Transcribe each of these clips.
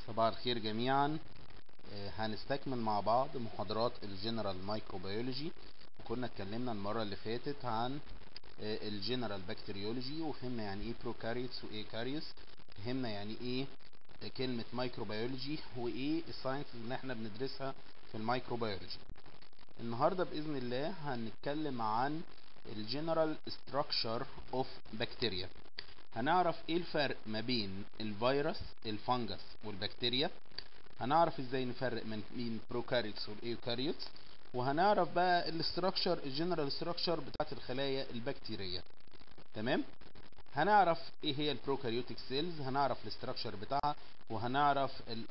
صباح الخير جميعا آه، هنستكمل مع بعض محاضرات الجنرال مايكروبيولوجي وكنا اتكلمنا المرة اللي فاتت عن آه، الجنرال بكتيريولوجي وفهمنا يعني ايه بروكاريوتس وايه كاريوس فهمنا يعني ايه آه، كلمة مايكروبيولوجي وايه الساينس اللي احنا بندرسها في المايكروبيولوجي النهاردة بإذن الله هنتكلم عن الجنرال structure اوف بكتيريا هنعرف ايه الفرق ما بين الفيروس الفنجس والبكتيريا هنعرف ازاي نفرق من بين بروكاريوتس والايوكاريوتس وهنعرف بقى الاستراكشر الجنرال ستراكشر بتاعت الخلايا البكتيريه تمام هنعرف ايه هي البروكاريوتيك سيلز هنعرف الاستراكشر بتاعها وهنعرف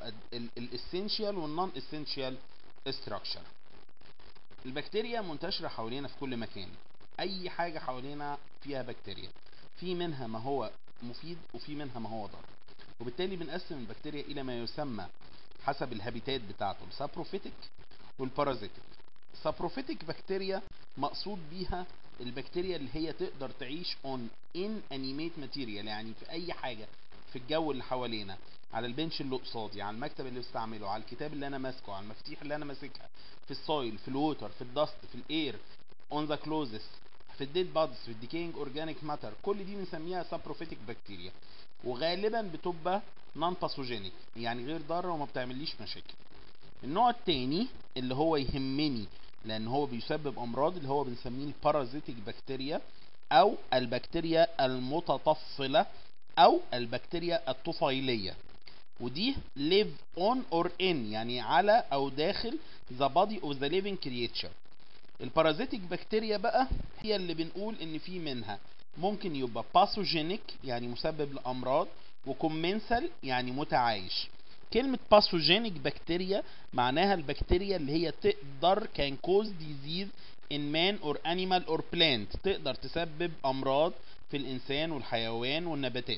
الاسينشال والنون اسينشال استراكشر البكتيريا منتشره حوالينا في كل مكان اي حاجه حوالينا فيها بكتيريا في منها ما هو مفيد وفي منها ما هو ضار وبالتالي بنقسم البكتيريا الى ما يسمى حسب الهابيتات بتاعته السابروفيتك والبارازيتك سابروفيتك بكتيريا مقصود بيها البكتيريا اللي هي تقدر تعيش اون ان انيميت ماتيريال يعني في اي حاجه في الجو اللي حوالينا على البنش اللي قصادي على المكتب اللي بستعمله على الكتاب اللي انا ماسكه على المفاتيح اللي انا ماسكها في السويل في الووتر في الدست في الاير اون ذا كلوزس في الديد بادز في الديكينج اورجانيك ماتر كل دي بنسميها سابروفيتك بكتيريا وغالبا بتبقى نون باثوجينيك يعني غير ضاره وما بتعمليش مشاكل النوع التاني اللي هو يهمني لان هو بيسبب امراض اللي هو بنسميه البارازيتيك بكتيريا او البكتيريا المتطفله او البكتيريا الطفيليه ودي live on or in يعني على او داخل the body of the living creature البارازيتيك بكتيريا بقى هي اللي بنقول ان في منها ممكن يبقى باثوجينيك يعني مسبب لامراض وكومنسال يعني متعايش كلمة باثوجينيك بكتيريا معناها البكتيريا اللي هي تقدر كان كوز ديزيز in man or animal or plant تقدر تسبب امراض في الانسان والحيوان والنباتات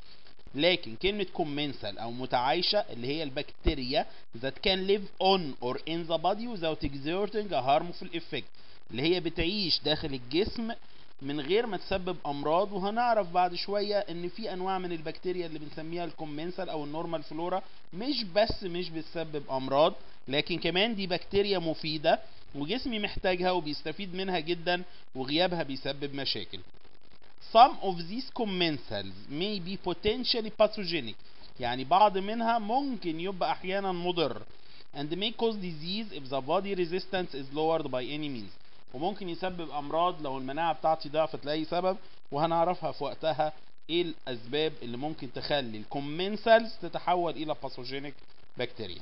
لكن كلمة commensal أو متعايشة اللي هي البكتيريا that can live on or in the body without exerting a harmful effect اللي هي بتعيش داخل الجسم من غير ما تسبب أمراض وهنعرف بعد شوية إن في أنواع من البكتيريا اللي بنسميها الكومنسال أو النورمال فلورا مش بس مش بتسبب أمراض لكن كمان دي بكتيريا مفيدة وجسمي محتاجها وبيستفيد منها جدا وغيابها بيسبب مشاكل Some of these commensals may be potentially pathogenic يعني بعض منها ممكن يبقى أحيانا مضر and may cause disease if the body resistance is lowered by any means وممكن يسبب أمراض لو المناعة بتاعتي ضعفت لأي سبب وهنعرفها في وقتها ايه الأسباب اللي ممكن تخلي الكومنسالز تتحول إلى باثوجينيك بكتيريا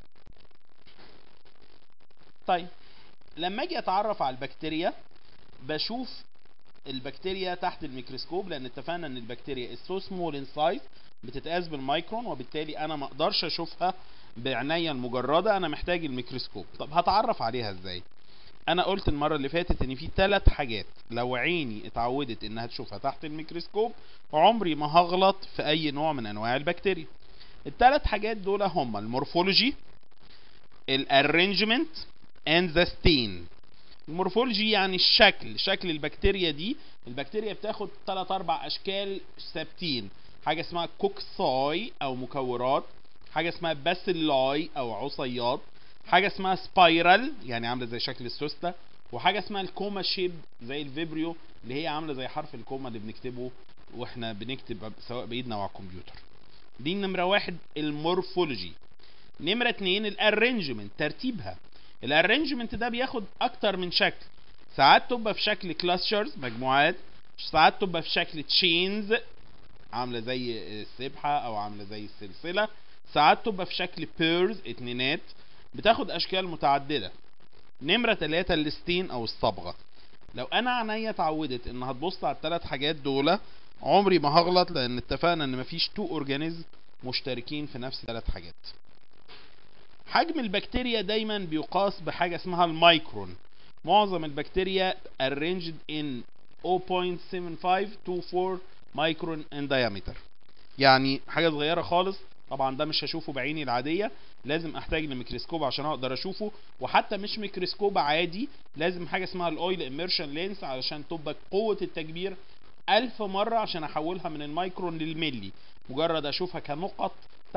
طيب لما اجي اتعرف على البكتيريا بشوف البكتيريا تحت الميكروسكوب لان اتفقنا ان البكتيريا سو سمول ان سايز بتتقاس بالمايكرون وبالتالي انا ما اقدرش اشوفها بعناية المجردة انا محتاج الميكروسكوب طب هتعرف عليها ازاي انا قلت المرة اللي فاتت ان في ثلاث حاجات لو عيني اتعودت انها تشوفها تحت الميكروسكوب عمري ما هغلط في اي نوع من انواع البكتيريا الثلاث حاجات دول هما المورفولوجي الارينجمنت اند ذا ستين المورفولوجي يعني الشكل شكل البكتيريا دي البكتيريا بتاخد 3 4 اشكال ثابتين حاجه اسمها كوكساي او مكورات حاجه اسمها باسيلاي او عصيات حاجه اسمها سبايرال يعني عامله زي شكل السوسته وحاجه اسمها الكوما شيب زي الفيبريو اللي هي عامله زي حرف الكوما اللي بنكتبه واحنا بنكتب سواء بايدنا او على الكمبيوتر دي نمره واحد المورفولوجي نمره اتنين الارينجمنت ترتيبها الارينجمنت ده بياخد اكتر من شكل ساعات تبقى في شكل كلاسترز مجموعات ساعات تبقى في شكل تشينز عامله زي السبحه او عامله زي السلسله ساعات تبقى في شكل بيرز اتنينات بتاخد اشكال متعدده نمره ثلاثة الستين او الصبغه لو انا عينيا اتعودت ان هتبص على الثلاث حاجات دول عمري ما هغلط لان اتفقنا ان مفيش تو اورجانيزم مشتركين في نفس الثلاث حاجات حجم البكتيريا دايما بيقاس بحاجة اسمها المايكرون معظم البكتيريا arranged in 0.75 to 4 مايكرون in diameter يعني حاجة صغيرة خالص طبعا ده مش هشوفه بعيني العادية لازم احتاج لميكروسكوب عشان اقدر اشوفه وحتى مش ميكروسكوب عادي لازم حاجة اسمها الاويل اميرشن لينس علشان تبقى قوة التكبير ألف مرة عشان احولها من المايكرون للملي مجرد اشوفها كنقط تحت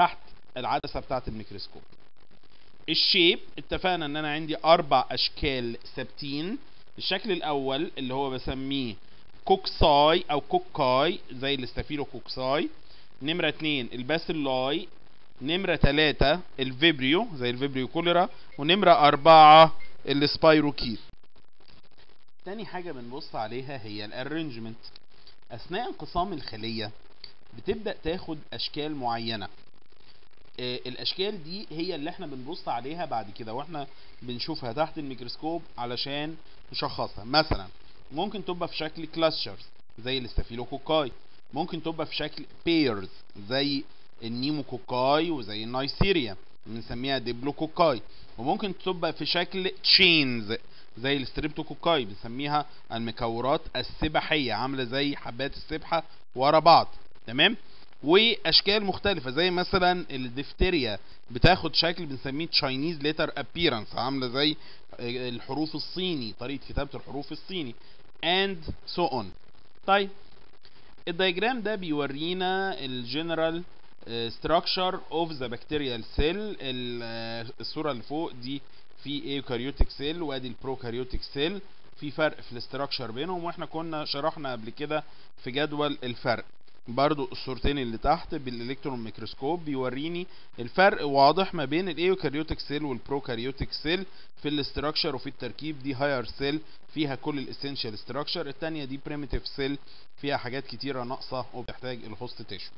العدسه بتاعه الميكروسكوب الشيب اتفقنا ان انا عندي اربع اشكال ثابتين الشكل الاول اللي هو بسميه كوكساي او كوكاي زي الاستافيلو كوكساي نمرة اتنين الباسيلاي نمرة تلاتة الفيبريو زي الفيبريو كوليرا ونمرة أربعة السبايروكيت تاني حاجة بنبص عليها هي الارنجمنت أثناء انقسام الخلية بتبدأ تاخد أشكال معينة آه، الأشكال دي هي اللي احنا بنبص عليها بعد كده واحنا بنشوفها تحت الميكروسكوب علشان نشخصها مثلا ممكن تبقى في شكل كلاسترز زي الاستافيلوكوكاي ممكن تبقى في شكل بيرز زي النيموكوكاي وزي النايسيريا بنسميها ديبلوكوكاي وممكن تبقى في شكل تشينز زي الستريبتوكوكاي بنسميها المكورات السباحيه عامله زي حبات السبحه ورا بعض تمام واشكال مختلفه زي مثلا الدفتيريا بتاخد شكل بنسميه تشاينيز ليتر ابييرنس عامله زي الحروف الصيني طريقه كتابه الحروف الصيني and so on طيب الدياجرام ده بيورينا الجنرال structure of the bacterial cell ال- الصوره اللي فوق دي في ايوكاريوتيك سيل وادي البروكاريوتيك سيل في فرق في الاستراكشر بينهم واحنا كنا شرحنا قبل كده في جدول الفرق برضو الصورتين اللي تحت بالالكترون ميكروسكوب بيوريني الفرق واضح ما بين الايوكاريوتيك سيل والبروكاريوتيك سيل في الاستراكشر وفي التركيب دي هاير سيل فيها كل الاسينشال استراكشر التانية دي بريميتيف سيل فيها حاجات كتيرة ناقصة وبتحتاج الهوست تيشو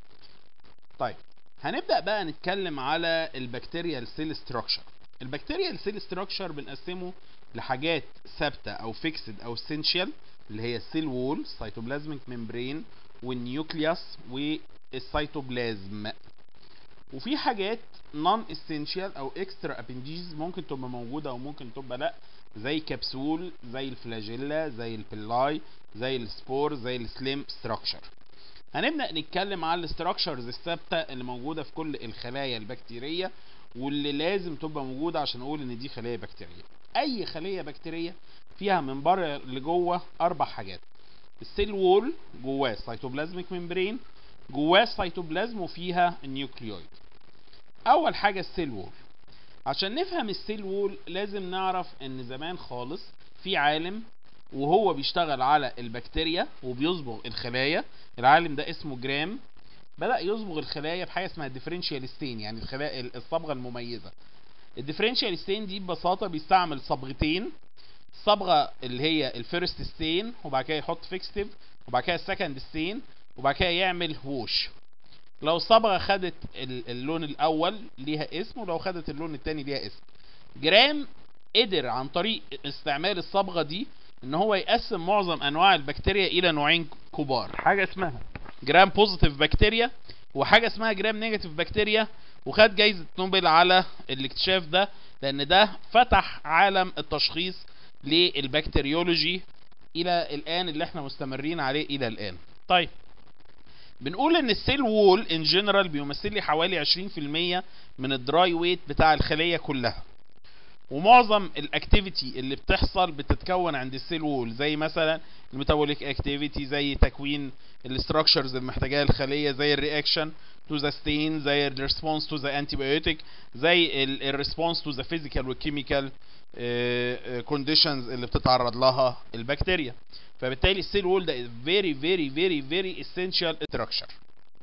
طيب هنبدأ بقى نتكلم على البكتيريال سيل ستراكشر البكتيريال سيل ستراكشر بنقسمه لحاجات ثابتة او فيكسد او essential اللي هي السيل وول سيتوبلازميك ممبرين والنيوكليوس والسيتوبلازم وفي حاجات نون اسينشال او اكسترا ابنديجز ممكن تبقى موجوده او ممكن تبقى لا زي كبسول زي الفلاجيلا زي البيلاي زي السبور زي السليم ستراكشر هنبدا نتكلم على الاستراكشرز الثابته اللي موجوده في كل الخلايا البكتيريه واللي لازم تبقى موجوده عشان اقول ان دي خليه بكتيريه اي خليه بكتيريه فيها من بره لجوه اربع حاجات السيل وول جواه سيتوبلازميك ممبرين جواه السيتوبلازم وفيها النيوكليويد اول حاجه السيل وول عشان نفهم السيل وول لازم نعرف ان زمان خالص في عالم وهو بيشتغل على البكتيريا وبيصبغ الخلايا العالم ده اسمه جرام بدأ يصبغ الخلايا بحاجه اسمها ديفرنشيال ستين يعني الخلايا الصبغه المميزه الديفرنشيال ستين دي ببساطه بيستعمل صبغتين الصبغه اللي هي الفيرست ستين وبعد كده يحط فيكستيف وبعد كده السكند ستين وبعد كده يعمل ووش لو الصبغه خدت ال- اللون الاول ليها اسم ولو خدت اللون التاني ليها اسم جرام قدر عن طريق استعمال الصبغه دي ان هو يقسم معظم انواع البكتيريا الى نوعين كبار حاجه اسمها جرام بوزيتيف بكتيريا وحاجه اسمها جرام نيجاتيف بكتيريا وخد جايزه نوبل على الاكتشاف ده لان ده فتح عالم التشخيص للبكتيريولوجي الى الان اللي احنا مستمرين عليه الى الان طيب بنقول ان السيل وول ان جنرال بيمثل لي حوالي 20% من الدراي ويت بتاع الخليه كلها ومعظم الاكتيفيتي اللي بتحصل بتتكون عند السيل وول زي مثلا الميتابوليك اكتيفيتي زي تكوين الاستراكشرز اللي محتاجاها الخليه زي الرياكشن تو ذا ستين زي الريسبونس تو ذا انتيبيوتيك زي الريسبونس تو ذا فيزيكال والكيميكال كونديشنز اللي بتتعرض لها البكتيريا فبالتالي السيل وول ده very very very very essential structure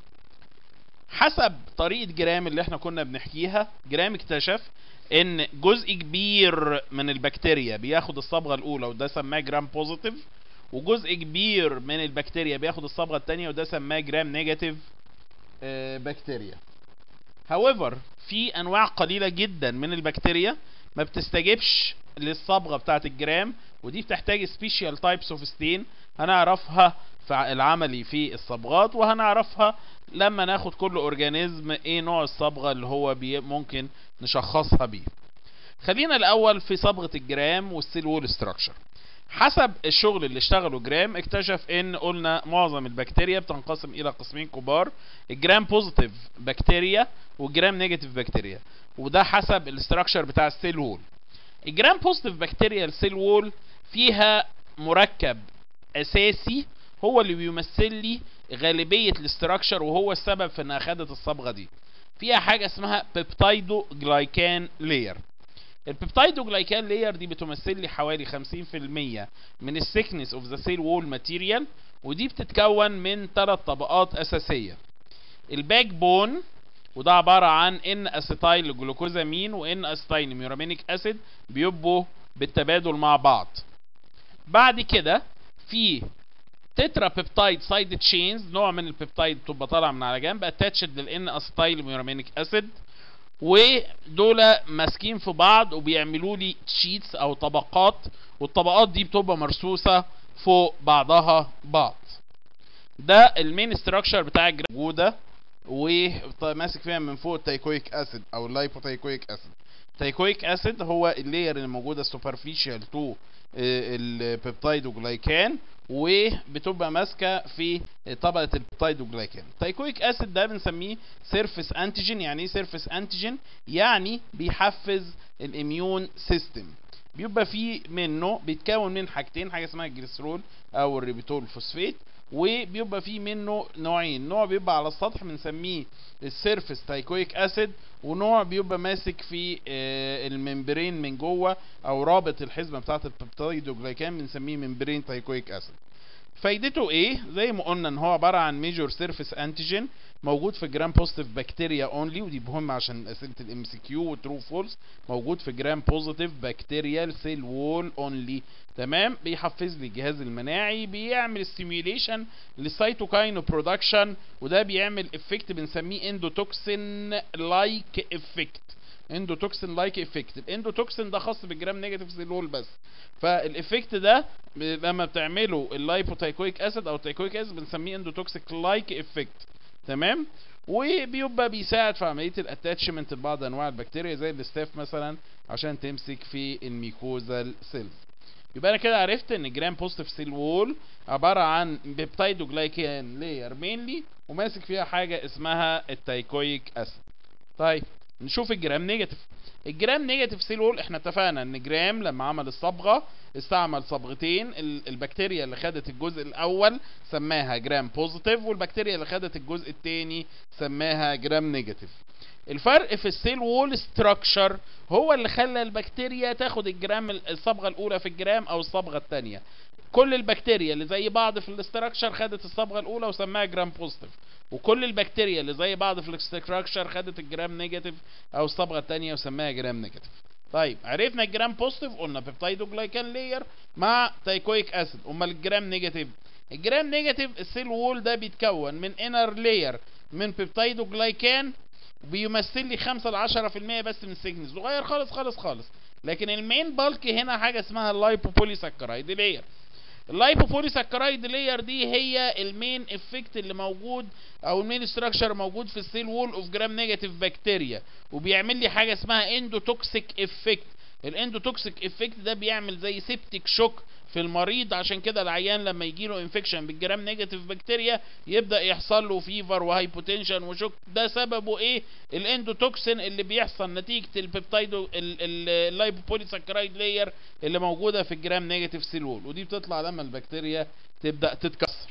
حسب طريقة جرام اللي احنا كنا بنحكيها جرام اكتشف ان جزء كبير من البكتيريا بياخد الصبغة الاولى وده سماه جرام بوزيتيف وجزء كبير من البكتيريا بياخد الصبغة الثانية وده سماه جرام نيجاتيف بكتيريا however في انواع قليلة جدا من البكتيريا ما بتستجيبش للصبغة بتاعت الجرام ودي بتحتاج سبيشال تايبس اوف ستين هنعرفها في العملي في الصبغات وهنعرفها لما ناخد كل اورجانيزم ايه نوع الصبغة اللي هو بي ممكن نشخصها بيه خلينا الاول في صبغة الجرام والسيل وول ستراكشر حسب الشغل اللي اشتغله جرام اكتشف ان قلنا معظم البكتيريا بتنقسم الى قسمين كبار الجرام بوزيتيف بكتيريا والجرام نيجاتيف بكتيريا وده حسب الاستراكشر بتاع السيل وول الجرام بوزيتيف بكتيريا السيل وول فيها مركب اساسي هو اللي بيمثل لي غالبيه الاستراكشر وهو السبب في انها خدت الصبغه دي فيها حاجه اسمها بيبتايدو جلايكان لاير البيبتايدو جلايكان لاير دي بتمثل لي حوالي 50% من السيكنس اوف ذا سيل وول ماتيريال ودي بتتكون من ثلاث طبقات اساسيه الباك بون وده عباره عن ان اسيتايل جلوكوزامين وان اسيتايل ميورامينيك اسيد بيبقوا بالتبادل مع بعض بعد كده في تترا بيبتايد سايد تشينز نوع من البيبتايد بتبقى طالعه من على جنب اتاتشد للان اسيتايل ميورامينيك اسيد ودول ماسكين في بعض وبيعملوا لي شيتس او طبقات والطبقات دي بتبقى مرصوصه فوق بعضها بعض ده المين ستراكشر بتاع الجرام موجوده وماسك فيها من فوق التايكويك اسيد او اللايبوتايكويك اسيد التايكويك اسيد هو اللاير اللي موجوده سوبرفيشال تو البيبتايدوجلايكان وبتبقى ماسكه في طبقه البيبتايدوجلايكان التايكويك اسيد ده بنسميه سيرفيس انتيجين يعني ايه سيرفيس انتيجين يعني بيحفز الاميون سيستم بيبقى فيه منه بيتكون من حاجتين حاجه اسمها الجليسرول او الريبيتول فوسفيت وبيبقى فيه منه نوعين نوع بيبقى على السطح بنسميه السيرفيس تايكويك اسيد ونوع بيبقى ماسك في آه، الممبرين من جوه او رابط الحزمه بتاعه البيبتايدوجلايكان بنسميه ممبرين تايكويك اسيد فايدته ايه زي ما قلنا ان هو عباره عن ميجور سيرفيس انتيجين موجود في جرام بوزيتيف بكتيريا اونلي ودي مهمه عشان اسئله الام سي كيو وترو فولس موجود في جرام بوزيتيف بكتيريال سيل وول اونلي تمام بيحفز لي الجهاز المناعي بيعمل ستيميوليشن للسيتوكاين برودكشن وده بيعمل افكت بنسميه اندوتوكسين لايك افكت اندوتوكسين لايك افكت الاندوتوكسين ده خاص بالجرام نيجاتيف سيل وول بس فالافكت ده ب- لما بتعمله اللايبوتايكويك اسيد او التايكويك اسيد بنسميه اندوتوكسيك لايك افكت تمام وبيبقى بيساعد في عمليه الاتاتشمنت لبعض انواع البكتيريا زي الستاف مثلا عشان تمسك في الميكوزال سيلز يبقى انا كده عرفت ان جرام بوزيتيف سيل وول عباره عن بيبتايدوجلايكان لاير مينلي وماسك فيها حاجه اسمها التايكويك اسيد طيب نشوف الجرام نيجاتيف الجرام نيجاتيف سيل وول احنا اتفقنا ان جرام لما عمل الصبغه استعمل صبغتين ال- البكتيريا اللي خدت الجزء الاول سماها جرام بوزيتيف والبكتيريا اللي خدت الجزء الثاني سماها جرام نيجاتيف الفرق في السيل وول ستراكشر هو اللي خلى البكتيريا تاخد الجرام الصبغه الاولى في الجرام او الصبغه الثانيه كل البكتيريا اللي زي بعض في الاستراكشر خدت الصبغه الاولى وسماها جرام بوزيتيف وكل البكتيريا اللي زي بعض في الاستراكشر خدت الجرام نيجاتيف او الصبغه الثانيه وسماها جرام نيجاتيف طيب عرفنا الجرام بوزيتيف قلنا بيبتايدوجلايكان لاير مع تايكويك اسيد امال الجرام نيجاتيف الجرام نيجاتيف السيل وول ده بيتكون من انر لاير من بيبتايدوجلايكان بيمثل لي 5 ل 10% بس من السيجنال صغير خالص خالص خالص لكن المين بالك هنا حاجه اسمها اللايبوبوليساكرايد لاير اللايبوبوليساكرايد لاير دي هي المين افكت اللي موجود او المين ستراكشر موجود في السيل وول اوف جرام نيجاتيف بكتيريا وبيعمل لي حاجه اسمها اندوتوكسيك افكت الاندوتوكسيك افكت ده بيعمل زي سيبتيك شوك في المريض عشان كده العيان لما يجي له انفكشن بالجرام نيجاتيف بكتيريا يبدا يحصل له فيفر وهايبوتنشن وشوك ده سببه ايه الاندوتوكسين اللي بيحصل نتيجه البيبتايدو اللايبوبوليساكرايد لاير اللي موجوده في الجرام نيجاتيف سيل وول ودي بتطلع لما البكتيريا تبدا تتكسر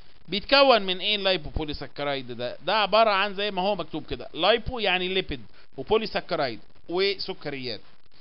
بيتكون من ايه اللايبوبوليساكرايد ده ده عباره عن زي ما هو مكتوب كده لايبو يعني ليبيد وبوليساكرايد وسكريات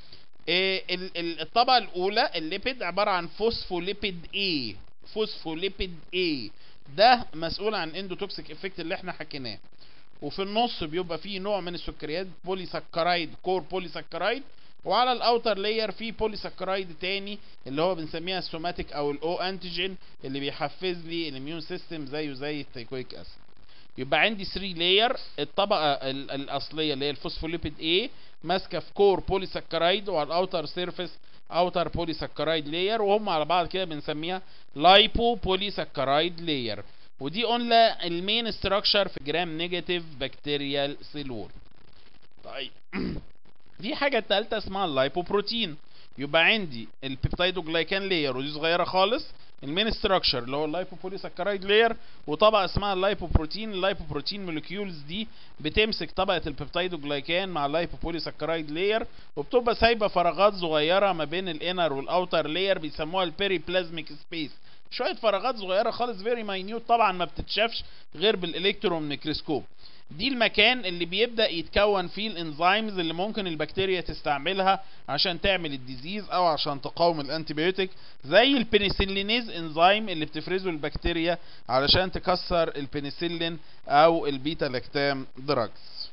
إيه ال- ال- الطبقه الاولى الليبيد عباره عن فوسفوليبيد اي فوسفوليبيد اي ده مسؤول عن اندوتوكسيك افكت اللي احنا حكيناه وفي النص بيبقى فيه نوع من السكريات بوليساكرايد كور بوليساكرايد وعلى الاوتر لاير في بوليساكرايد تاني اللي هو بنسميها السوماتيك او الاو انتيجين اللي بيحفز لي الاميون سيستم زيه زي التيكويك اسيد يبقى عندي 3 لاير الطبقه ال- الاصليه اللي هي الفوسفوليبيد A ماسكه في كور بوليساكرايد وعلى الاوتر سيرفيس اوتر بوليساكرايد لاير وهم على بعض كده بنسميها لايبو بوليساكرايد لاير ودي قلنا المين ستراكشر في جرام نيجاتيف بكتيريال سيل وول طيب دي حاجه الثالثه اسمها اللايبوبروتين يبقى عندي البيبتايدوجلايكان لاير ودي صغيره خالص المين ستراكشر اللي هو اللايبوبوليساكرايد لاير وطبقه اسمها اللايبوبروتين اللايبوبروتين موليكيولز دي بتمسك طبقه البيبتايدوجلايكان مع اللايبوبوليساكرايد لاير وبتبقى سايبه فراغات صغيره ما بين الانر والاوتر لاير بيسموها البيريبلازميك سبيس شويه فراغات صغيره خالص فيري ماينيوت طبعا ما بتتشافش غير بالالكترون ميكروسكوب دي المكان اللي بيبدا يتكون فيه الانزيمز اللي ممكن البكتيريا تستعملها عشان تعمل الديزيز او عشان تقاوم الانتيبيوتيك زي البنسلينيز انزيم اللي بتفرزه البكتيريا علشان تكسر البنسلين او البيتا لاكتام دراجز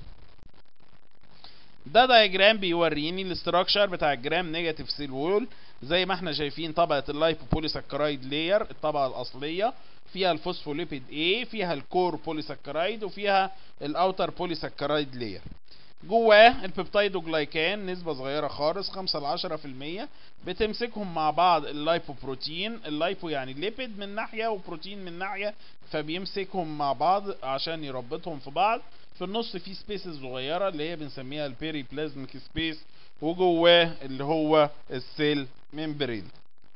ده دايجرام بيوريني الاستراكشر بتاع الجرام نيجاتيف سيل وول زي ما احنا شايفين طبقه اللايبوبوليساكرايد لاير الطبقه الاصليه فيها الفوسفوليبيد A فيها الكور بوليساكرايد وفيها الاوتر بوليساكرايد لاير جواه البيبتايدوجلايكان نسبة صغيرة خالص 5 ل 10% بتمسكهم مع بعض اللايبوبروتين اللايبو يعني ليبيد من ناحية وبروتين من ناحية فبيمسكهم مع بعض عشان يربطهم في بعض في النص في سبيسز صغيرة اللي هي بنسميها البيري بلازميك سبيس وجواه اللي هو السيل ممبرين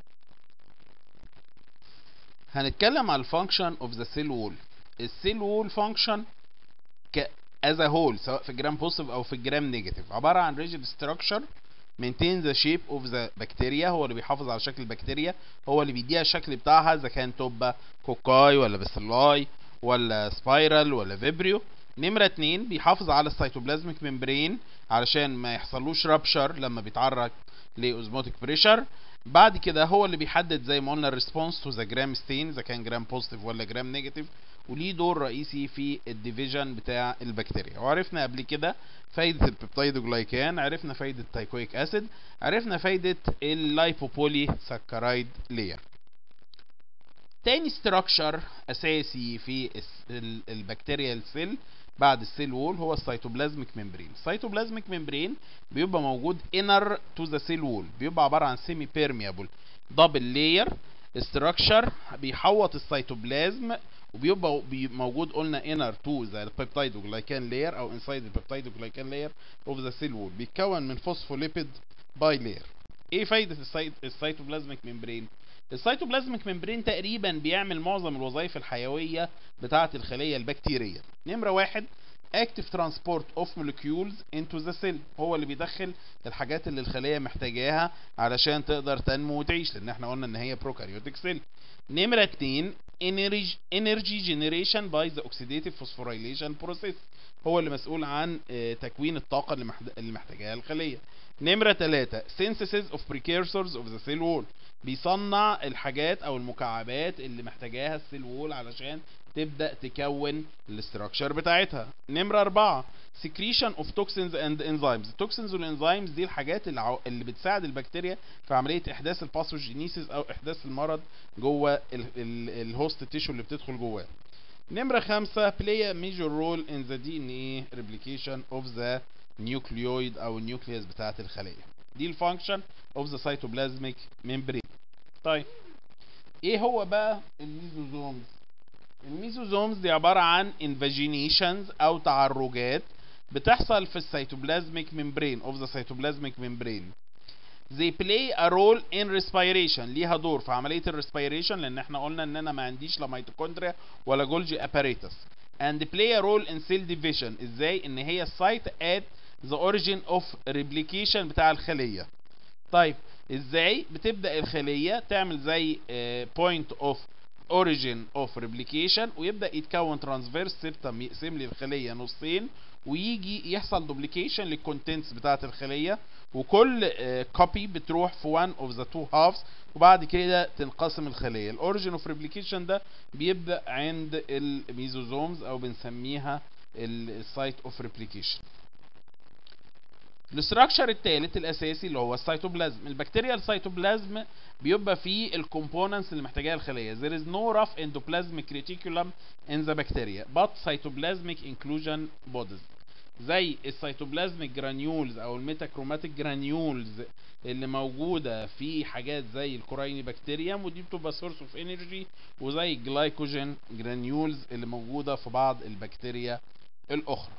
هنتكلم على الفانكشن اوف ذا سيل وول السيل وول فانكشن ك از هول سواء في الجرام بوزيتيف او في الجرام نيجاتيف عباره عن ريجيد ستراكشر maintain the shape of the bacteria هو اللي بيحافظ على شكل البكتيريا هو اللي بيديها الشكل بتاعها اذا كان توبا كوكاي ولا بسلاي ولا سبايرال ولا فيبريو نمرة اتنين بيحافظ على السيتوبلازميك ممبرين علشان ما يحصلوش رابشر لما بيتعرض لاوزموتيك بريشر بعد كده هو اللي بيحدد زي ما قلنا الريسبونس تو ذا جرام ستين اذا كان جرام بوزيتيف ولا جرام نيجاتيف وليه دور رئيسي في الديفيجن بتاع البكتيريا وعرفنا قبل كده فايدة البيبتايدوجلايكان عرفنا فايدة التايكويك اسيد عرفنا فايدة اللايبوبولي ساكرايد لير تاني ستراكشر اساسي في البكتيريا السيل بعد السيل وول هو السيتوبلازميك ممبرين السيتوبلازميك ممبرين بيبقى موجود انر تو ذا سيل وول بيبقى عباره عن سيمي بيرميابل دبل لاير ستراكشر بيحوط السيتوبلازم وبيبقى بي موجود قلنا انر تو ذا البيبتايدوجلايكان لاير او انسايد البيبتايدوجلايكان لاير اوف ذا سيل وول بيتكون من فوسفوليبيد باي لاير ايه فايده السيت السيتوبلازميك ممبرين السيتوبلازميك ممبرين تقريبا بيعمل معظم الوظائف الحيويه بتاعه الخليه البكتيريه نمره واحد active transport of molecules into the cell هو اللي بيدخل الحاجات اللي الخليه محتاجاها علشان تقدر تنمو وتعيش لان احنا قلنا ان هي بروكاريوتيك سيل نمره اتنين energy, energy generation by the oxidative phosphorylation process هو اللي مسؤول عن تكوين الطاقه اللي, اللي محتاجاها الخليه نمره ثلاثة synthesis of precursors of the cell wall بيصنع الحاجات او المكعبات اللي محتاجاها السيل وول علشان تبدا تكون الاستراكشر بتاعتها نمره أربعة secretion of toxins and enzymes التوكسينز والانزيمز دي الحاجات اللي, عو... اللي بتساعد البكتيريا في عمليه احداث الباثوجينيسيس او احداث المرض جوه الهوست تيشو اللي بتدخل جواه نمرة خمسة play a major role in the DNA replication of the nucleoid او النيوكليوس بتاعة الخلية دي الفانكشن of the cytoplasmic membrane طيب ايه هو بقى الميزوزومز الميزوزومز دي عبارة عن invaginations او تعرجات بتحصل في السيتوبلازميك membrane of the cytoplasmic membrane they play a role in respiration ليها دور في عملية الريسبيريشن لان احنا قلنا ان انا ما عنديش لا ميتوكوندريا ولا جولجي apparatus and play a role in cell division ازاي ان هي site at the origin of replication بتاع الخلية طيب ازاي بتبدأ الخلية تعمل زي uh, point of origin of replication ويبدأ يتكون transverse septum يقسم لي الخلية نصين ويجي يحصل duplication للكونتنتس بتاعة الخلية وكل كوبي uh, بتروح في one of the two halves وبعد كده تنقسم الخلية الاوريجين اوف ريبليكيشن ده بيبدأ عند الميزوزومز او بنسميها السايت اوف ريبليكيشن الاستراكشر الثالث الاساسي اللي هو السيتوبلازم البكتيريا السيتوبلازم بيبقى فيه الكومبوننتس اللي محتاجاها الخليه there is no rough endoplasmic reticulum in the bacteria but cytoplasmic inclusion bodies زي السيتوبلازميك جرانيولز او الميتاكروماتيك جرانيولز اللي موجوده في حاجات زي الكورايني بكتيريوم ودي بتبقى سورس اوف انرجي وزي الجلايكوجين جرانيولز اللي موجوده في بعض البكتيريا الاخرى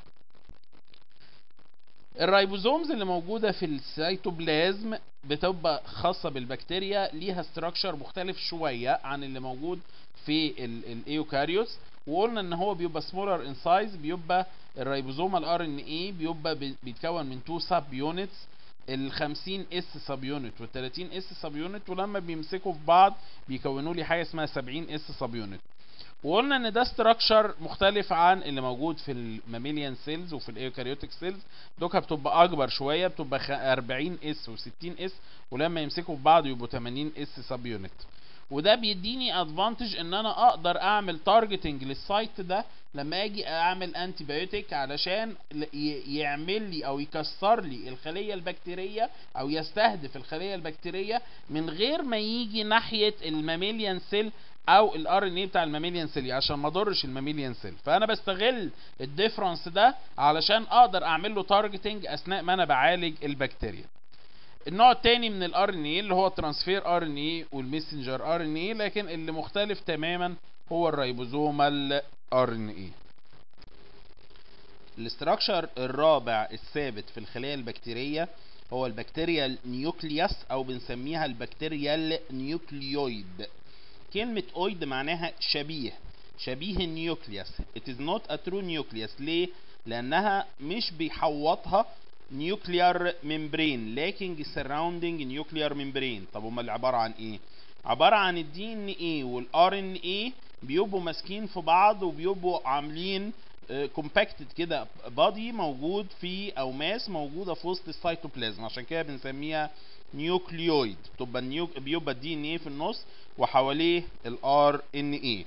الرايبوزومز اللي موجودة في السيتوبلازم بتبقى خاصة بالبكتيريا ليها ستراكشر مختلف شوية عن اللي موجود في الايوكاريوتس وقلنا ان هو بيبقى سمولر ان سايز بيبقى الرايبوزوم الار ان اي بيبقى بيتكون من تو سب يونتس ال 50 اس سب يونت وال 30 اس سب يونت ولما بيمسكوا في بعض بيكونوا لي حاجه اسمها 70 اس سب يونت وقلنا ان ده ستراكشر مختلف عن اللي موجود في الماميليان سيلز وفي الايوكاريوتيك سيلز دوكا بتبقى اكبر شويه بتبقى خ- 40 اس و60 اس ولما يمسكوا في بعض يبقوا 80 اس سب يونت وده بيديني ادفانتج ان انا اقدر اعمل تارجتنج للسايت ده لما اجي اعمل انتي بايوتيك علشان ل- ي- يعمل لي او يكسر لي الخليه البكتيريه او يستهدف الخليه البكتيريه من غير ما يجي ناحيه الماميليان سيل او الار ان اي بتاع الماميليان سيل عشان ما اضرش الماميليان سيل فانا بستغل الديفرنس ده علشان اقدر اعمل له تارجتنج اثناء ما انا بعالج البكتيريا النوع التاني من الار ان اي اللي هو الترانسفير ار ان اي والميسنجر ار ان اي لكن اللي مختلف تماما هو الريبوزومال ار ان اي الاستراكشر الرابع الثابت في الخلايا البكتيرية هو البكتيريال نيوكليوس او بنسميها البكتيريال نيوكليويد كلمة اويد معناها شبيه شبيه النيوكليوس it is not a true nucleus ليه؟ لانها مش بيحوطها نيوكليار ممبرين لكن surrounding نيوكليار ممبرين طب امال عبارة عن ايه؟ عبارة عن الدي ان ايه والار ان ايه بيبقوا ماسكين في بعض وبيبقوا عاملين كومباكتد كده بادي موجود في او ماس موجوده في وسط السيتوبلازم عشان كده بنسميها نيوكليويد بتبقى النيوك بيبقى الدي ان ايه في النص وحواليه الار ان ايه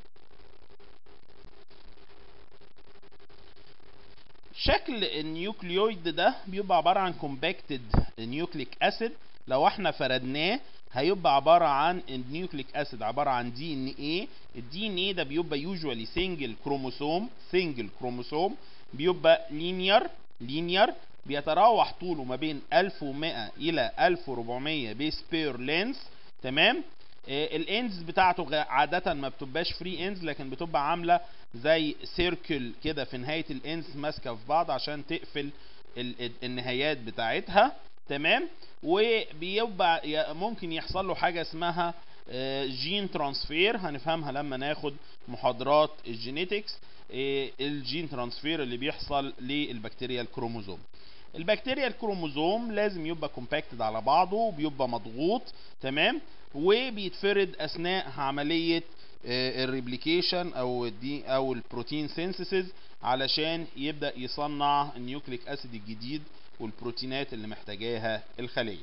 شكل النيوكليويد ده بيبقى عباره عن كومباكتد نيوكليك اسيد لو احنا فردناه هيبقى عباره عن النيوكليك اسيد عباره عن دي ان ايه الدي ان ايه ده بيبقى يوجوالي سنجل كروموسوم سنجل كروموسوم بيبقى لينير لينير بيتراوح طوله ما بين 1100 الى 1400 بيس بير لينس تمام الاندز بتاعته غ- عادة ما بتبقاش فري اندز لكن بتبقى عاملة زي سيركل كده في نهاية الاندز ماسكة في بعض عشان تقفل ال- ال- النهايات بتاعتها تمام وبيبقى ي- ممكن يحصل له حاجة اسمها جين ترانسفير هنفهمها لما ناخد محاضرات الجينيتكس الجين ترانسفير اللي بيحصل للبكتيريا الكروموزوم البكتيريا الكروموزوم لازم يبقى كومباكتد على بعضه وبيبقى مضغوط تمام وبيتفرد اثناء عمليه الريبليكيشن او الدي او البروتين سينثيسيس علشان يبدا يصنع النيوكليك اسيد الجديد والبروتينات اللي محتاجاها الخليه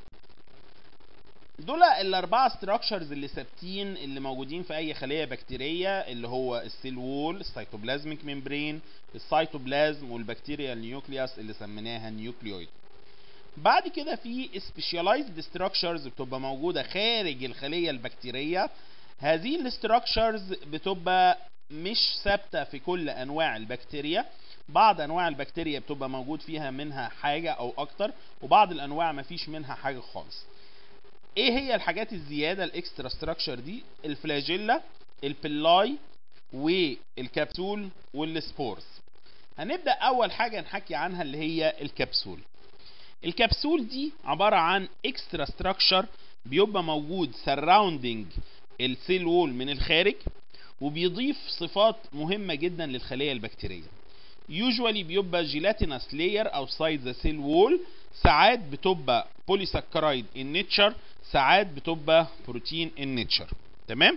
دول الاربعه ستراكشرز اللي ثابتين اللي موجودين في اي خليه بكتيريه اللي هو السيل وول السيتوبلازميك ممبرين السيتوبلازم والبكتيريا النيوكليوس اللي سميناها نيوكليويد بعد كده في سبيشاليزد ستراكشرز بتبقى موجوده خارج الخليه البكتيريه هذه الاستراكشرز بتبقى مش ثابته في كل انواع البكتيريا بعض انواع البكتيريا بتبقى موجود فيها منها حاجه او اكتر وبعض الانواع مفيش منها حاجه خالص ايه هي الحاجات الزياده الاكسترا ستراكشر دي الفلاجيلا البلاي والكبسول والسبورز هنبدا اول حاجه نحكي عنها اللي هي الكبسول الكبسول دي عباره عن اكسترا ستراكشر بيبقى موجود سراوندنج السيل وول من الخارج وبيضيف صفات مهمه جدا للخليه البكتيريه يوجوالي بيبقى جيلاتينس لاير او سايد ذا سيل وول ساعات بتبقى بوليساكرايد ان نيتشر ساعات بتبقى بروتين ان نيتشر تمام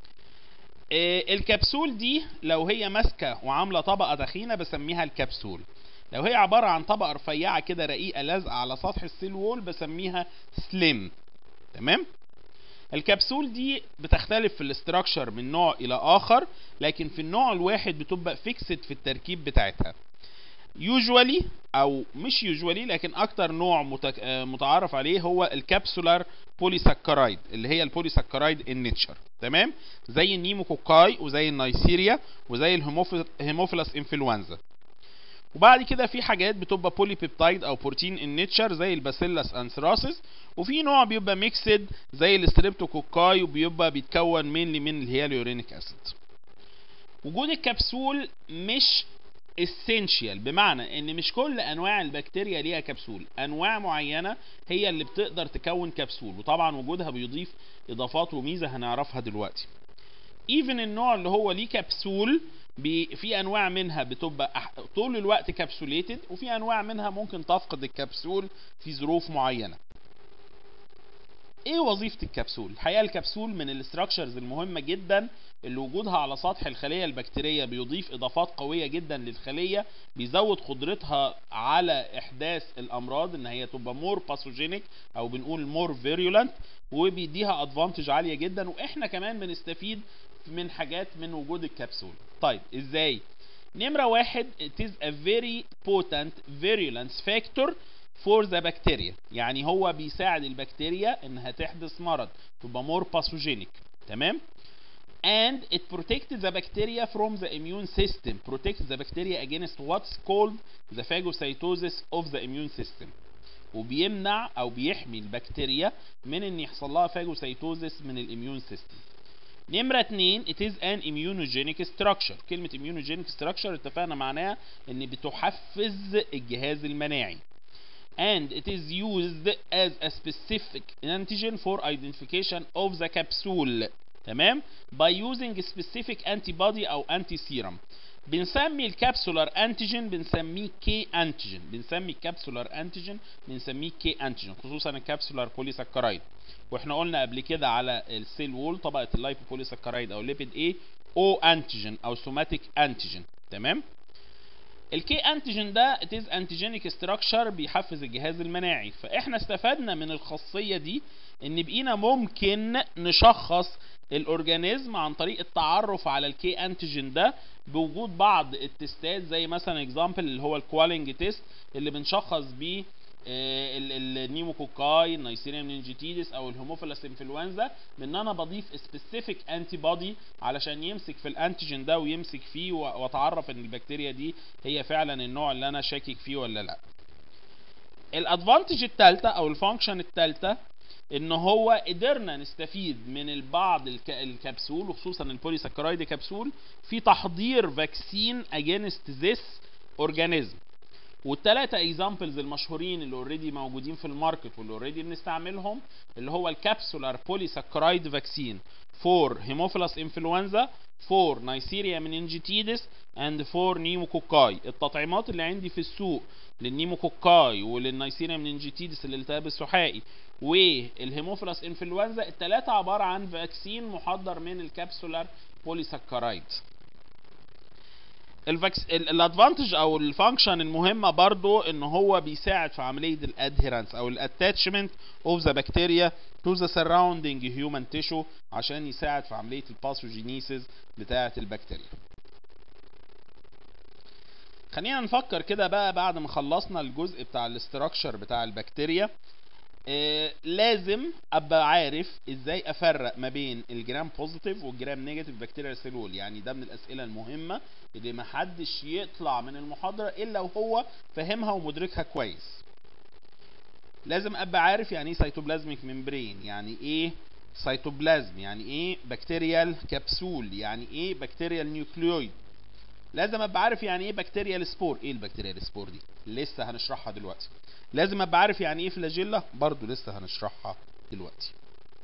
آه الكبسول دي لو هي ماسكه وعامله طبقه تخينه بسميها الكبسول لو هي عباره عن طبقه رفيعه كده رقيقه لازقه على سطح السيل وول بسميها سليم تمام الكبسول دي بتختلف في الاستراكشر من نوع الى اخر لكن في النوع الواحد بتبقى فيكسد في التركيب بتاعتها يوجوالي او مش يوجوالي لكن اكتر نوع متك... متعارف عليه هو الكبسولار بوليساكرايد اللي هي البوليساكرايد النيتشر تمام زي النيموكوكاي وزي النيسيريا وزي الهيموفيلاس انفلونزا وبعد كده في حاجات بتبقى بولي بيبتايد او بروتين ان نيتشر زي الباسيلاس انثراسيس وفي نوع بيبقى ميكسد زي الستريبتوكوكاي وبيبقى بيتكون مينلي من الهياليورينيك اسيد وجود الكبسول مش essential بمعنى ان مش كل انواع البكتيريا ليها كبسول انواع معينه هي اللي بتقدر تكون كبسول وطبعا وجودها بيضيف اضافات وميزه هنعرفها دلوقتي even النوع اللي هو ليه كبسول بي في انواع منها بتبقى أح- طول الوقت كابسوليتد وفي انواع منها ممكن تفقد الكبسول في ظروف معينه ايه وظيفه الكبسول الحقيقه الكبسول من الاستراكشرز المهمه جدا اللي وجودها على سطح الخليه البكتيريه بيضيف اضافات قويه جدا للخليه بيزود قدرتها على احداث الامراض ان هي تبقى مور باثوجينيك او بنقول مور فيريولنت وبيديها ادفانتج عاليه جدا واحنا كمان بنستفيد من حاجات من وجود الكبسول طيب ازاي نمرة واحد it is a very potent virulence factor for the bacteria يعني هو بيساعد البكتيريا انها تحدث مرض تبقى more pathogenic تمام and it protects the bacteria from the immune system protects the bacteria against what's called the phagocytosis of the immune system وبيمنع او بيحمي البكتيريا من ان يحصل لها phagocytosis من الاميون سيستم نمرة اتنين it is an immunogenic structure كلمة immunogenic structure اتفقنا معناها ان بتحفز الجهاز المناعي and it is used as a specific antigen for identification of the capsule تمام by using specific antibody او anti serum بنسمي الكابسولار انتيجين بنسميه كي انتيجين بنسمي الكابسولار انتيجين بنسميه كي انتيجين خصوصا الكابسولار بوليساكرايد واحنا قلنا قبل كده على السيل وول طبقه اللايبوبوليساكرايد او ليبيد ايه او انتيجين او سوماتيك انتيجين تمام الكي انتيجين ده it is antigenic structure بيحفز الجهاز المناعي فاحنا استفدنا من الخاصيه دي ان بقينا ممكن نشخص الاورجانيزم عن طريق التعرف على الكي انتيجين ده بوجود بعض التستات زي مثلا اكزامبل اللي هو الكوالينج تيست اللي بنشخص بيه آه، ال- ال- النيموكوكاي النيسيريا مننجيتيدس او الهيموفيلس انفلونزا بان انا بضيف سبيسيفيك انتي بودي علشان يمسك في الانتيجين ده ويمسك فيه و- واتعرف ان البكتيريا دي هي فعلا النوع اللي انا شاكك فيه ولا لا الادفانتج الثالثه او الفانكشن الثالثه ان هو قدرنا نستفيد من البعض الك... الكبسول وخصوصا البوليساكرايد كبسول في تحضير فاكسين اجينست ذس اورجانيزم والثلاثه اكزامبلز المشهورين اللي اوريدي موجودين في الماركت واللي اوريدي بنستعملهم اللي هو الكابسولار بوليساكرايد فاكسين فور هيموفيلس انفلونزا فور نيسيريا مننجيتيدس اند فور نيموكوكاي التطعيمات اللي عندي في السوق للنيموكوكاي وللنيسيريا مننجيتيدس الالتهاب السحائي والهيموفيلس انفلونزا الثلاثه عباره عن فاكسين محضر من الكابسولار بوليساكرايد الفاكس الادفانتج او الفانكشن المهمه برضو ان هو بيساعد في عمليه الادهيرنس او الاتاتشمنت اوف ذا بكتيريا تو ذا سراوندينج هيومن تيشو عشان يساعد في عمليه الباثوجينيسيس بتاعه البكتيريا خلينا نفكر كده بقى بعد ما خلصنا الجزء بتاع الاستراكشر بتاع البكتيريا آه لازم ابقى عارف ازاي افرق ما بين الجرام بوزيتيف والجرام نيجاتيف بكتيريا سيلول يعني ده من الاسئله المهمه اللي محدش يطلع من المحاضره الا وهو فاهمها ومدركها كويس لازم ابقى عارف يعني ايه سيتوبلازميك ممبرين يعني ايه سيتوبلازم يعني ايه بكتيريال كبسول يعني ايه بكتيريال نيوكليويد لازم ابقى عارف يعني ايه بكتيريال سبور ايه البكتيريال سبور دي لسه هنشرحها دلوقتي لازم ابقى عارف يعني ايه فلاجيلا برضو لسه هنشرحها دلوقتي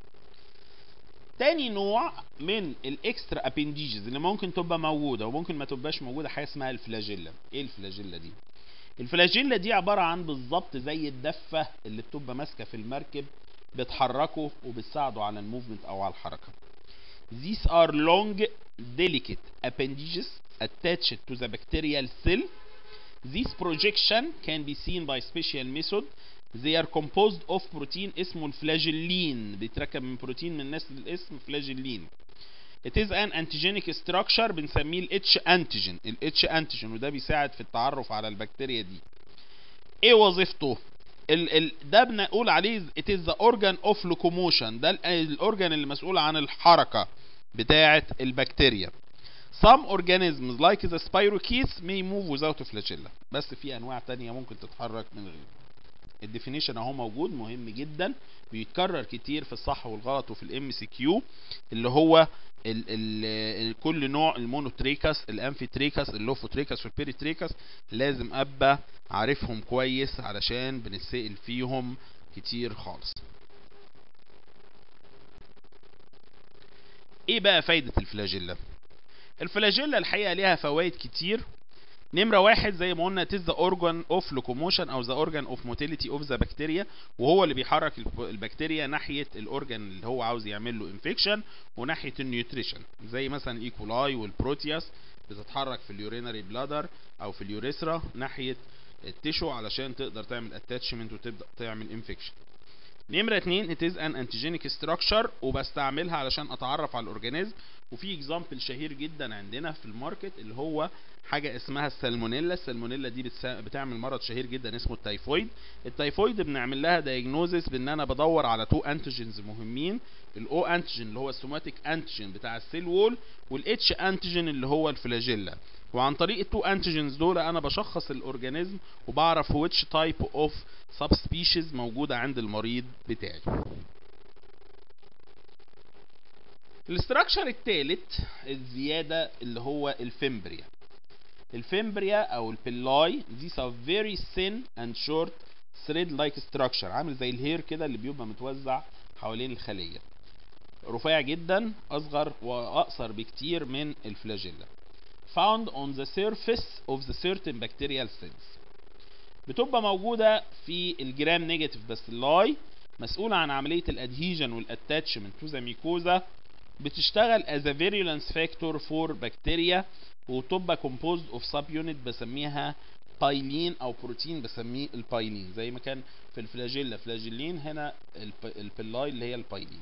تاني نوع من الاكسترا ابنديجز اللي ممكن تبقى موجوده وممكن ما تبقاش موجوده حاجه اسمها الفلاجيلا ايه الفلاجيلا دي الفلاجيلا دي عباره عن بالظبط زي الدفه اللي بتبقى ماسكه في المركب بتحركه وبتساعده على الموفمنت او على الحركه These are long delicate appendages attached to the bacterial cell This projection can be seen by special method. They are composed of protein اسمه الفلاجيلين بيتركب من بروتين من نفس الاسم فلاجيلين. It is an antigenic structure بنسميه ال H antigen ال H antigen وده بيساعد في التعرف على البكتيريا دي. ايه وظيفته؟ ال ال ده بنقول عليه it is the organ of locomotion ده ال- الاورجان اللي مسؤول عن الحركة بتاعة البكتيريا. Some organisms like the spirochetes may move without flagella بس في انواع تانية ممكن تتحرك من غير الديفينيشن اهو موجود مهم جدا بيتكرر كتير في الصح والغلط وفي الام سي كيو اللي هو ال ال كل نوع المونوتريكس الامفيتريكس اللوفوتريكس والبيريتريكس لازم ابقى عارفهم كويس علشان بنتسأل فيهم كتير خالص ايه بقى فايدة الفلاجيلا الفلاجيلا الحقيقه ليها فوائد كتير نمرة واحد زي ما قلنا تز ذا اورجان اوف لوكوموشن او ذا اورجان اوف موتيليتي اوف ذا بكتيريا وهو اللي بيحرك الب- البكتيريا ناحية الاورجان اللي هو عاوز يعمل له انفكشن وناحية النيوتريشن زي مثلا الايكولاي والبروتياس بتتحرك في اليورينري بلادر او في اليوريثرا ناحية التيشو علشان تقدر تعمل اتاتشمنت وتبدا تعمل انفكشن نمرة اتنين it is an antigenic structure وبستعملها علشان اتعرف على الاورجانيزم وفي اكزامبل شهير جدا عندنا في الماركت اللي هو حاجة اسمها السالمونيلا السالمونيلا دي بتسا... بتعمل مرض شهير جدا اسمه التايفويد التايفويد بنعمل لها دايجنوزس بان انا بدور على تو انتيجينز مهمين الاو انتيجين اللي هو السوماتيك انتيجين بتاع السيل وول والاتش انتيجين اللي هو الفلاجيلا وعن طريق التو انتيجينز دول انا بشخص الاورجانيزم وبعرف which type of subspecies موجودة عند المريض بتاعي الاستراكشر الثالث الزيادة اللي هو الفيمبريا الفيمبريا او البيلاي these are very thin and short thread like structure عامل زي الهير كده اللي بيبقى متوزع حوالين الخلية رفيع جدا اصغر واقصر بكتير من الفلاجيلا found on the surface of the certain bacterial cells بتبقى موجودة في الجرام نيجاتيف باسيلاي مسؤولة عن عملية الادهيجن والاتاتشمنت تو ذا ميكوزا بتشتغل as a virulence factor for bacteria وتبقى composed of subunit بسميها بايلين او بروتين بسميه البايلين زي ما كان في الفلاجيلا فلاجيلين هنا الب- البيلاي اللي هي البايلين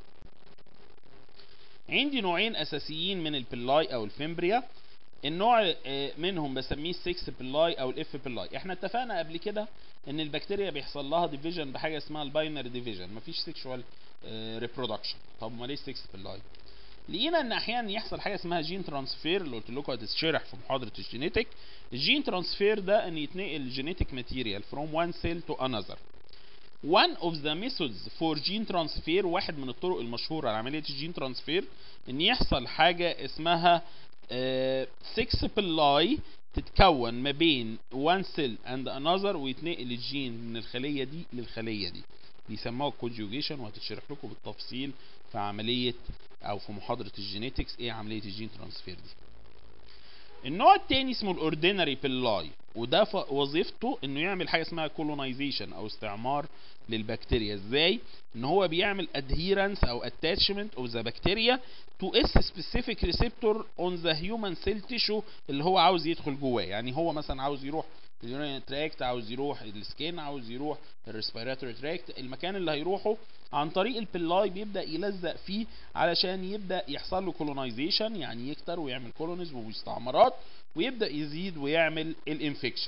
عندي نوعين اساسيين من البيلاي او الفيمبريا النوع آه، منهم بسميه 6 بيلاي او الاف بيلاي احنا اتفقنا قبل كده ان البكتيريا بيحصل لها ديفيجن بحاجه اسمها الباينري ديفيجن مفيش سيكشوال ريبرودكشن طب امال ايه 6 بيلاي لقينا ان احيانا يحصل حاجه اسمها جين ترانسفير اللي قلت لكم هتتشرح في محاضره الجينيتك الجين ترانسفير ده ان يتنقل الجينيتك ماتيريال from one cell to another one of the methods for gene transfer واحد من الطرق المشهوره لعمليه الجين ترانسفير ان يحصل حاجه اسمها 6 بيلاي تتكون ما بين one cell and another ويتنقل الجين من الخليه دي للخليه دي بيسموها الكونجوجيشن وهتشرح لكم بالتفصيل في عمليه او في محاضره الجينيتكس ايه عمليه الجين ترانسفير دي النوع التاني اسمه الاوردينري بيلاي وده ف- وظيفته انه يعمل حاجه اسمها كولونايزيشن او استعمار للبكتيريا ازاي ان هو بيعمل adherence او attachment of the bacteria to a specific receptor on the human cell tissue اللي هو عاوز يدخل جواه يعني هو مثلا عاوز يروح اليورين تراكت عاوز يروح السكين عاوز يروح الريسبيراتوري تراكت المكان اللي هيروحه عن طريق البلاي بيبدا يلزق فيه علشان يبدا يحصل له كولونايزيشن يعني يكتر ويعمل كولونيز ومستعمرات ويبدا يزيد ويعمل الانفكشن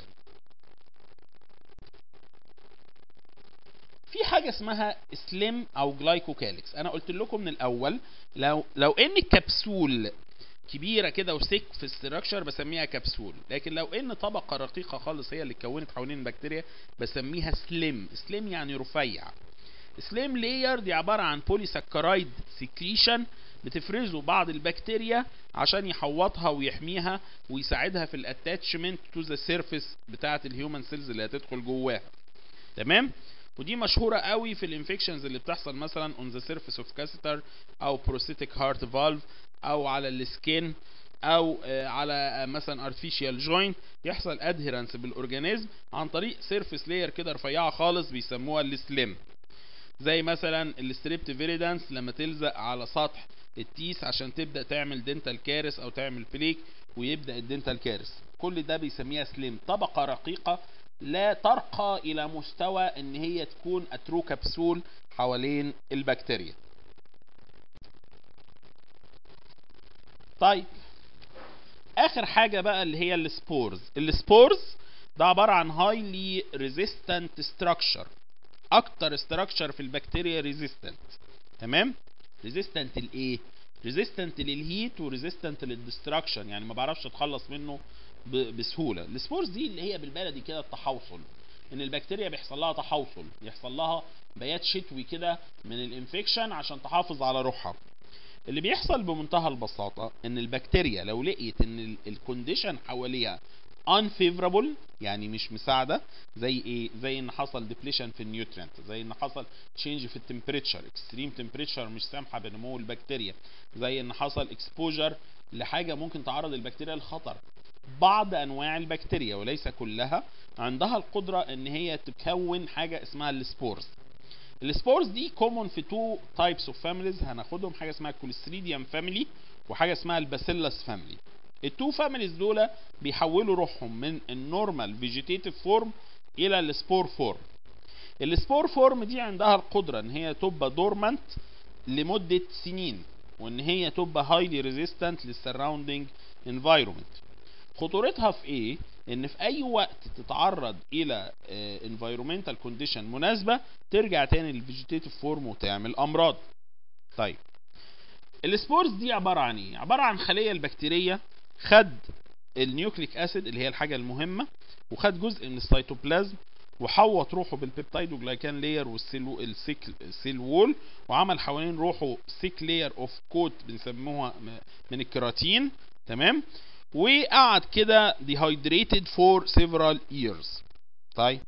في حاجه اسمها سليم او جلايكوكاليكس انا قلت لكم من الاول لو لو ان الكبسول كبيره كده وسك في الستراكشر بسميها كبسول لكن لو ان طبقه رقيقه خالص هي اللي اتكونت حوالين البكتيريا بسميها سليم سليم يعني رفيع سليم لاير دي عباره عن بوليساكرايد سكريشن بتفرزه بعض البكتيريا عشان يحوطها ويحميها ويساعدها في الاتاتشمنت تو ذا سيرفيس بتاعه الهيومن سيلز اللي هتدخل جواها تمام ودي مشهوره قوي في الانفكشنز اللي بتحصل مثلا اون ذا سيرفيس اوف كاستر او بروستيتيك هارت فالف او على السكين او آه، على آه، مثلا ارتفيشال جوينت يحصل ادهيرنس بالاورجانيزم عن طريق سيرفيس لاير كده رفيعه خالص بيسموها السليم زي مثلا الستريبت فيريدانس لما تلزق على سطح التيس عشان تبدا تعمل دنتال كارث او تعمل بليك ويبدا الدنتال كارث كل ده بيسميها سليم طبقه رقيقه لا ترقى الى مستوى ان هي تكون اترو كبسول حوالين البكتيريا طيب اخر حاجه بقى اللي هي السبورز السبورز ده عباره عن هايلي ريزيستنت ستراكشر اكتر ستراكشر في البكتيريا ريزيستنت تمام ريزيستنت لايه ريزيستنت للهيت وريزيستنت للدستراكشن يعني ما بعرفش اتخلص منه ب- بسهوله السبورز دي اللي هي بالبلدي كده التحوصل ان البكتيريا بيحصل لها تحوصل يحصل لها بيات شتوي كده من الانفكشن عشان تحافظ على روحها اللي بيحصل بمنتهى البساطه ان البكتيريا لو لقيت ان الكونديشن حواليها unfavorable يعني مش مساعده زي ايه زي ان حصل ديبليشن في النيوترينت زي ان حصل تشينج في التمبريتشر اكستريم تمبريتشر مش سامحه بنمو البكتيريا زي ان حصل اكسبوجر لحاجه ممكن تعرض البكتيريا للخطر بعض انواع البكتيريا وليس كلها عندها القدره ان هي تكون حاجه اسمها السبورز السبورز دي كومون في تو تايبس اوف فاميليز هناخدهم حاجه اسمها الكوليستريديوم فاميلي وحاجه اسمها الباسيلس فاميلي التو فاميليز دول بيحولوا روحهم من النورمال فيجيتيتيف فورم الى السبور فورم السبور فورم دي عندها القدره ان هي تبقى دورمانت لمده سنين وان هي تبقى هايلي ريزيستنت للسراوندينج انفايرمنت خطورتها في ايه ان في اي وقت تتعرض الى انفايرمنتال كونديشن مناسبه ترجع تاني للفيجيتيتيف فورم وتعمل امراض طيب السبورز دي عباره عن ايه عباره عن خليه البكتيريه خد النيوكليك اسيد اللي هي الحاجه المهمه وخد جزء من السيتوبلازم وحوط روحه بالبيبتايد وجلايكان لاير والسيل السيك السيل وول وعمل حوالين روحه سيك لاير اوف كوت بنسموها من الكيراتين تمام وقعد كده dehydrated for several years طيب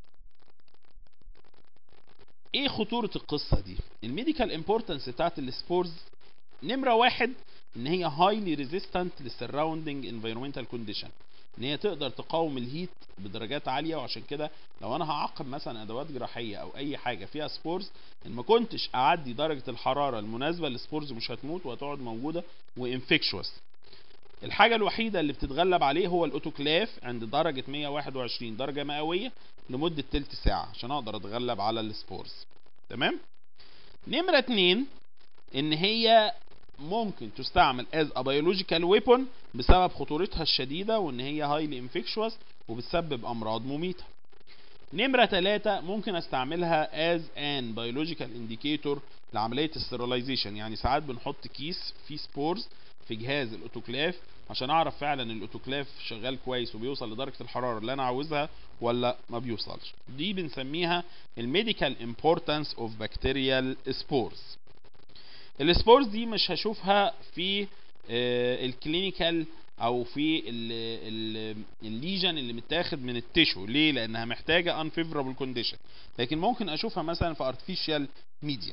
ايه خطورة القصة دي الميديكال امبورتنس بتاعت السبورز نمرة واحد ان هي هايلي ريزيستنت للسراوندينج انفيرومنتال كونديشن ان هي تقدر تقاوم الهيت بدرجات عاليه وعشان كده لو انا هعقم مثلا ادوات جراحيه او اي حاجه فيها سبورز ان ما كنتش اعدي درجه الحراره المناسبه للسبورز مش هتموت وهتقعد موجوده وانفكشوس الحاجه الوحيده اللي بتتغلب عليه هو الاوتوكلاف عند درجه 121 درجه مئويه لمده تلت ساعه عشان اقدر اتغلب على السبورز تمام نمره اتنين ان هي ممكن تستعمل as a biological weapon بسبب خطورتها الشديدة وان هي highly infectious وبتسبب امراض مميتة نمرة ثلاثة ممكن استعملها as an biological indicator لعملية السترلايزيشن يعني ساعات بنحط كيس فيه سبورز في جهاز الاوتوكلاف عشان اعرف فعلا الاوتوكلاف شغال كويس وبيوصل لدرجة الحرارة اللي انا عاوزها ولا ما بيوصلش دي بنسميها الميديكال امبورتانس اوف بكتيريال سبورز السبورز دي مش هشوفها في الكلينيكال او في الليجن اللي متاخد من التشو ليه لانها محتاجه unfavorable condition لكن ممكن اشوفها مثلا في artificial media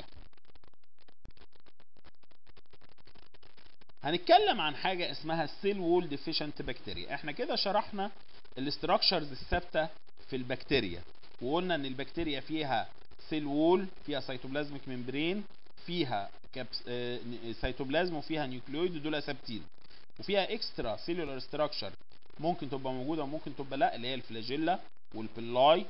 هنتكلم عن حاجه اسمها السيل وول ديفيشنت بكتيريا احنا كده شرحنا الاستراكشرز الثابته في البكتيريا وقلنا ان البكتيريا فيها سيل وول فيها سيتوبلازميك ممبرين فيها كابس... آه... سيتوبلازم وفيها نيوكليويد دول ثابتين وفيها اكسترا سيلولار ستراكشر ممكن تبقى موجوده وممكن تبقى لا اللي هي الفلاجيلا والبلاي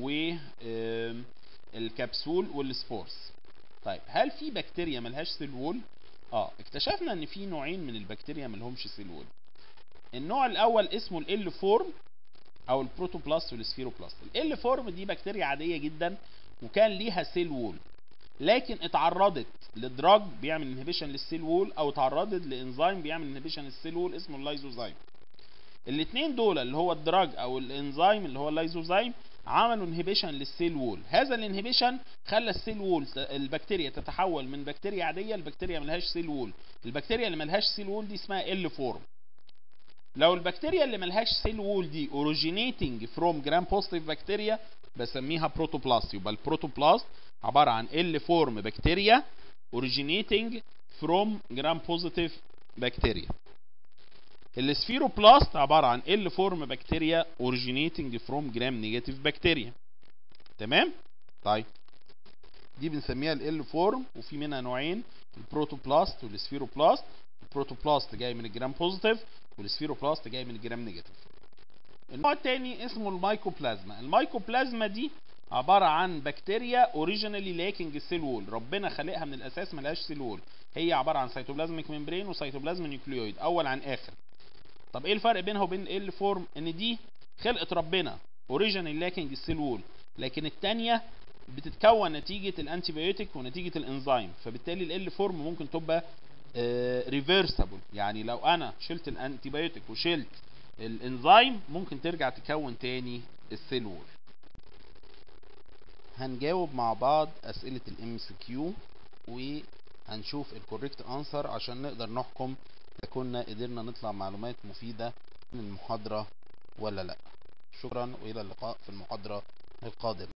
والكبسول والسبورز طيب هل في بكتيريا ملهاش سيل وول اه اكتشفنا ان في نوعين من البكتيريا ملهمش سيل وول النوع الاول اسمه ال فورم او البروتوبلاست والسفيروبلاست ال فورم دي بكتيريا عاديه جدا وكان ليها سيل وول لكن اتعرضت لدراج بيعمل انهبيشن للسيل وول او اتعرضت لانزيم بيعمل انهبيشن للسيل وول اسمه اللايزوزايم الاثنين دول اللي هو الدراج او الانزيم اللي هو اللايزوزايم عملوا انهبيشن للسيل وول هذا الانهبيشن خلى السيل وول البكتيريا تتحول من بكتيريا عاديه لبكتيريا ملهاش سيل وول البكتيريا اللي ملهاش سيل وول دي اسمها ال فورم لو البكتيريا اللي ملهاش سيل وول دي originating from gram positive bacteria بسميها بروتوبلاست يبقى البروتوبلاست عبارة عن ال فورم بكتيريا originating from gram positive bacteria السفيروبلاست عبارة عن ال فورم بكتيريا originating from gram negative bacteria تمام طيب دي بنسميها ال فورم وفي منها نوعين البروتوبلاست والسفيروبلاست البروتوبلاست جاي من الجرام بوزيتيف والسفيروبلاست جاي من الجرام نيجاتيف النوع الثاني اسمه المايكوبلازما المايكوبلازما دي عبارة عن بكتيريا اوريجينالي لاكينج السيل وول ربنا خلقها من الاساس ملهاش سيل وول هي عبارة عن سيتوبلازميك ممبرين وسيتوبلازم نيوكليويد اول عن اخر طب ايه الفرق بينها وبين ال فورم ان دي خلقت ربنا اوريجينالي لاكينج السيل وول لكن الثانيه بتتكون نتيجة الانتيبيوتيك ونتيجة الانزيم فبالتالي ال فورم ممكن تبقى ريفرسبل يعني لو انا شلت الانتيبيوتيك وشلت الانزيم ممكن ترجع تكون تاني السيل وول هنجاوب مع بعض اسئلة الام سي كيو وهنشوف الكوريكت انسر عشان نقدر نحكم اذا كنا قدرنا نطلع معلومات مفيدة من المحاضرة ولا لا شكرا والى اللقاء في المحاضرة القادمة